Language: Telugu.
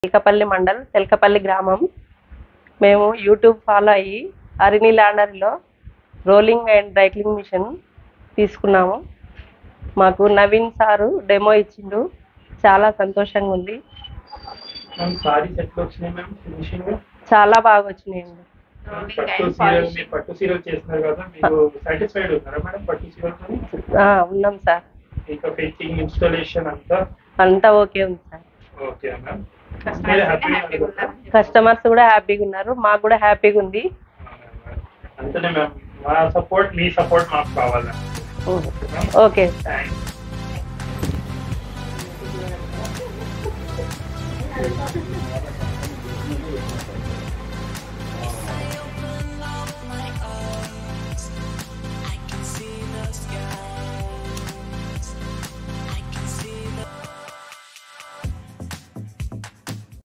తెల్కపల్లి మండల్ తెల్కపల్లి గ్రామం మేము యూట్యూబ్ ఫాలో అయ్యి అరిని లాండర్లో రోలింగ్ అండ్ డ్రైక్లింగ్ మిషన్ తీసుకున్నాము మాకు నవీన్ సారు డెమో ఇచ్చిండు చాలా సంతోషంగా ఉంది మ్యామ్ సారీస్ ఎట్లా వచ్చినాయి మ్యామ్ ఫినిషింగ్ చాలా బాగా వచ్చినాయండి పట్టు సీరియల్ మీరు పట్టు సీరియల్ చేస్తున్నారు కదా మీరు సాటిస్ఫైడ్ ఉన్నారా మేడం పట్టు సీరియల్తో ఆ, ఉన్నాం సార్ ఇంకా ఫిట్టింగ్ ఇన్స్టాలేషన్ అంతా అంతా ఓకే ఉంది సార్ ఓకే మ్యామ్ మీరు హ్యాపీ కస్టమర్స్ కూడా హ్యాపీగా ఉన్నారు మాకు కూడా హ్యాపీగా ఉంది అంతనే మ్యామ్ మా సపోర్ట్ మీ సపోర్ట్ మాకు కావాలి ఓకే థ్యాంక్స్